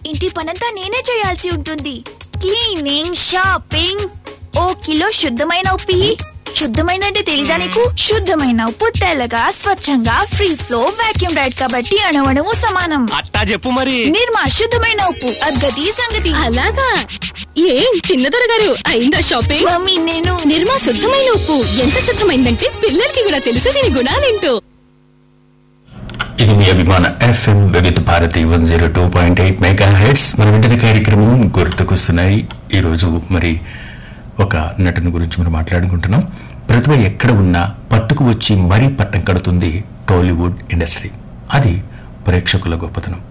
ఇంటి పనంతా నేనే చేయాల్సి ఉంటుంది క్లీనింగ్ షాపింగ్ ఓ కిలో శుద్ధమైన ఉప్పు ఇయ్యి. శుద్ధమైన అంటే తెలీదా నీకు శుద్ధమైన ఉప్పు తెల్లగా స్వచ్ఛంగా ఫ్రీ ఫ్లో వాక్యూమ్ రైడ్ కాబట్టి అణవణము సమానం అట్టా చెప్పు మరి నిర్మా శుద్ధమైన ఉప్పు అగ్గది సంగతి అలాగా ఏం చిన్నదొర గారు అయిందా షాపింగ్ మమ్మీ నేను నిర్మా శుద్ధమైన ఉప్పు ఎంత శుద్ధమైందంటే పిల్లలకి కూడా తెలుసు దీని గుణాలేంటో ఇది మీ అభిమాన FM Vividh Bharati one zero two point eight mega heads మన వెంటనే కార్యక్రమం గుర్తుకొస్తున్నాయి ఈరోజు మరి ఒక నటుని గురించి మనం మాట్లాడుకుంటున్నాం ప్రతిభ ఎక్కడ ఉన్నా పట్టుకు వచ్చి మరీ పట్టం కడుతుంది టాలీవుడ్ ఇండస్ట్రీ అది ప్రేక్షకుల గొప్పతనం